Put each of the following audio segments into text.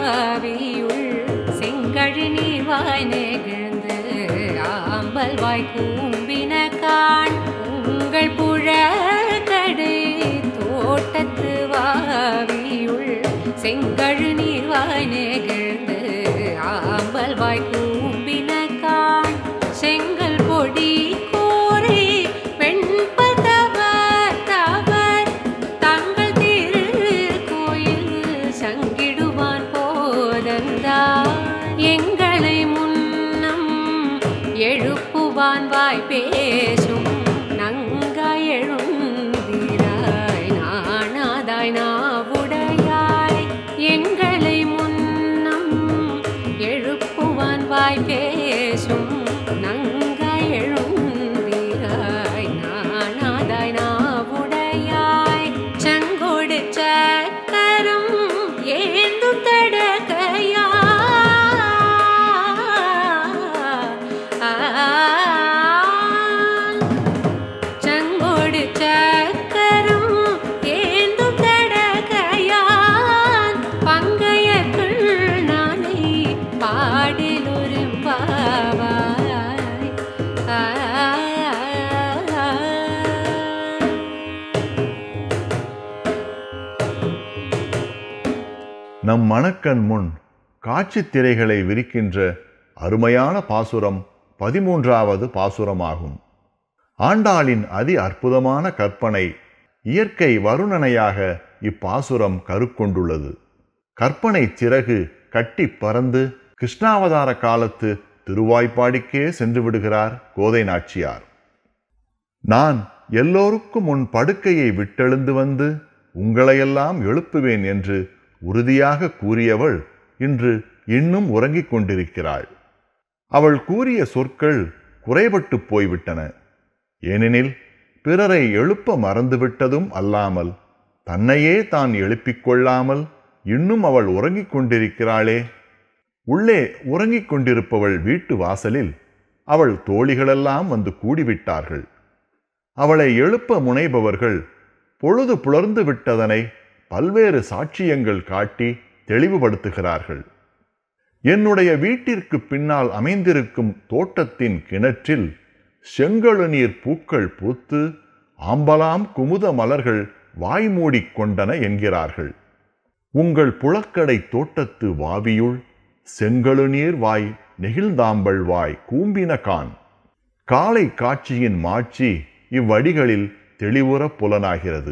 வாவியுள் செங்கழு நீர்வாய் நெகிழ்ந்து ஆம்பல் வாய் கூம்பின காண் உங்கள் புழக்கடை தோட்டத்து வாவியுள் செங்கழு நீர்வாய் நெகிழ்ந்து ஆம்பல் வாய் கூம்பின காண் செங்கல் பொடி கோரி வெண்பதவர் தவர் தங்கள் திருக்கோயில் சங்கிடுவான் போதந்தா எங்களை முன்னம் எழுப்புவான் வாய் பேசும் நங்காய் எழுந்திராய் நாணாதாய் நாவுடையாய் எங்களை முன்னம் எழுப்புவான் வாய் பேசும் நங்காய் எழுந்திராய் நாணாதாய் நாவுடையாய் செங்கோடு சக்கரம் ஏந்தும் தடகையா செங்கோடு சக்கரம் ஏந்தும் தடகையான் பங்கைய நானை பாடிலொரு பாவாய் ஆ நம் மணக்கண் முன் காட்சித் திரைகளை விரிக்கின்ற அருமையான பாசுரம் பதிமூன்றாவது பாசுரமாகும் ஆண்டாளின் அதி அற்புதமான கற்பனை இயற்கை வருணனையாக இப்பாசுரம் கருக்கொண்டுள்ளது கற்பனை சிறகு கட்டி பறந்து கிருஷ்ணாவதார காலத்து திருவாய்ப்பாடிக்கே சென்று விடுகிறார் கோதை நாச்சியார் நான் எல்லோருக்கும் உன் படுக்கையை விட்டெழுந்து வந்து உங்களையெல்லாம் எழுப்புவேன் என்று உறுதியாக கூறியவள் இன்று இன்னும் உறங்கிக் கொண்டிருக்கிறாள் அவள் கூறிய சொற்கள் குறைபட்டு போய்விட்டன ஏனெனில் பிறரை எழுப்ப மறந்துவிட்டதும் அல்லாமல் தன்னையே தான் எழுப்பிக் கொள்ளாமல் இன்னும் அவள் உறங்கிக் கொண்டிருக்கிறாளே உள்ளே உறங்கிக் கொண்டிருப்பவள் வீட்டு வாசலில் அவள் தோழிகளெல்லாம் வந்து கூடிவிட்டார்கள் அவளை எழுப்ப முனைபவர்கள் பொழுது புலர்ந்து விட்டதனை பல்வேறு சாட்சியங்கள் காட்டி தெளிவுபடுத்துகிறார்கள் என்னுடைய வீட்டிற்கு பின்னால் அமைந்திருக்கும் தோட்டத்தின் கிணற்றில் செங்கழுநீர் பூக்கள் பூத்து ஆம்பலாம் குமுத மலர்கள் வாய்மூடிக் கொண்டன என்கிறார்கள் உங்கள் புழக்கடை தோட்டத்து வாவியுள் செங்கழுநீர் வாய் நெகிழ்ந்தாம்பல் வாய் கூம்பின கான் காலை காட்சியின் மாட்சி இவ்வடிகளில் தெளிவுற புலனாகிறது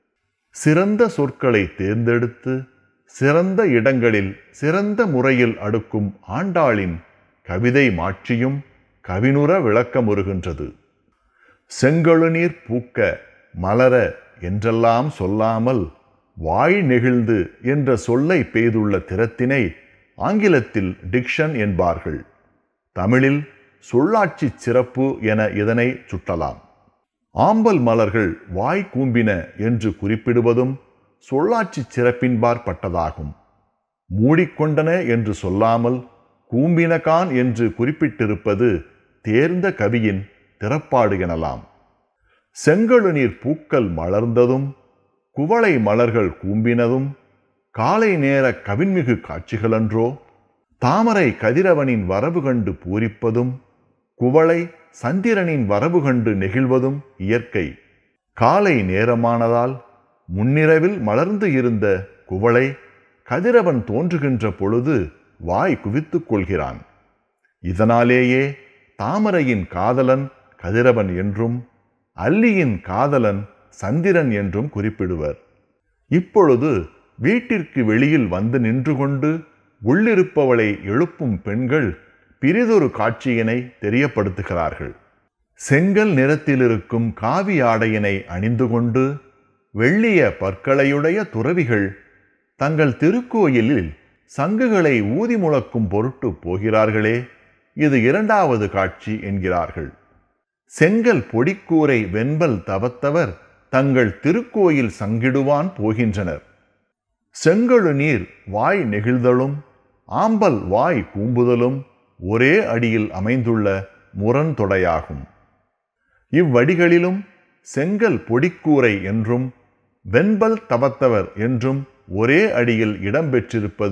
சிறந்த சொற்களை தேர்ந்தெடுத்து சிறந்த இடங்களில் சிறந்த முறையில் அடுக்கும் ஆண்டாளின் கவிதை மாட்சியும் கவினுற விளக்கமுறுகின்றது செங்கழுநீர் பூக்க மலர என்றெல்லாம் சொல்லாமல் வாய் நெகிழ்ந்து என்ற சொல்லை பெய்துள்ள திறத்தினை ஆங்கிலத்தில் டிக்ஷன் என்பார்கள் தமிழில் சொல்லாட்சி சிறப்பு என இதனை சுட்டலாம் ஆம்பல் மலர்கள் வாய் கூம்பின என்று குறிப்பிடுவதும் சொல்லாட்சி சிறப்பின்பார் பட்டதாகும் மூடிக்கொண்டன என்று சொல்லாமல் கூம்பினகான் என்று குறிப்பிட்டிருப்பது தேர்ந்த கவியின் திறப்பாடு எனலாம் செங்கழுநீர் பூக்கள் மலர்ந்ததும் குவளை மலர்கள் கூம்பினதும் காலை நேர கவின்மிகு காட்சிகளன்றோ தாமரை கதிரவனின் வரவு கண்டு பூரிப்பதும் குவளை சந்திரனின் வரவு கண்டு நெகிழ்வதும் இயற்கை காலை நேரமானதால் முன்னிரவில் மலர்ந்து இருந்த குவளை கதிரவன் தோன்றுகின்ற பொழுது வாய் குவித்துக் கொள்கிறான் இதனாலேயே தாமரையின் காதலன் கதிரவன் என்றும் அல்லியின் காதலன் சந்திரன் என்றும் குறிப்பிடுவர் இப்பொழுது வீட்டிற்கு வெளியில் வந்து நின்று கொண்டு உள்ளிருப்பவளை எழுப்பும் பெண்கள் பிரிதொரு காட்சியினை தெரியப்படுத்துகிறார்கள் செங்கல் நிறத்தில் இருக்கும் காவி ஆடையினை அணிந்து கொண்டு வெள்ளிய பற்களையுடைய துறவிகள் தங்கள் திருக்கோயிலில் சங்குகளை ஊதி முழக்கும் பொருட்டு போகிறார்களே இது இரண்டாவது காட்சி என்கிறார்கள் செங்கல் பொடிக்கூரை வெண்பல் தவத்தவர் தங்கள் திருக்கோயில் சங்கிடுவான் போகின்றனர் செங்கழு நீர் வாய் நெகிழ்தலும் ஆம்பல் வாய் கூம்புதலும் ஒரே அடியில் அமைந்துள்ள முரண்தொடையாகும் இவ்வடிகளிலும் செங்கல் பொடிக்கூரை என்றும் வெண்பல் தவத்தவர் என்றும் ஒரே அடியில் இடம்பெற்றிருப்பது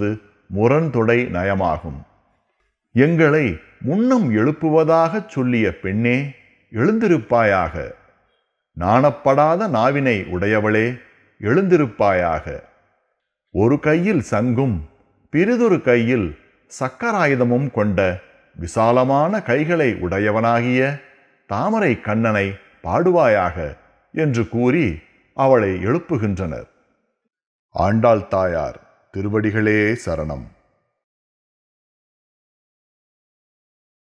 முரண்தொடை நயமாகும் எங்களை முன்னம் எழுப்புவதாகச் சொல்லிய பெண்ணே எழுந்திருப்பாயாக நாணப்படாத நாவினை உடையவளே எழுந்திருப்பாயாக ஒரு கையில் சங்கும் பிறிதொரு கையில் சக்கராயுதமும் கொண்ட விசாலமான கைகளை உடையவனாகிய தாமரை கண்ணனை பாடுவாயாக என்று கூறி அவளை எழுப்புகின்றனர் ஆண்டாள் தாயார் திருவடிகளே சரணம்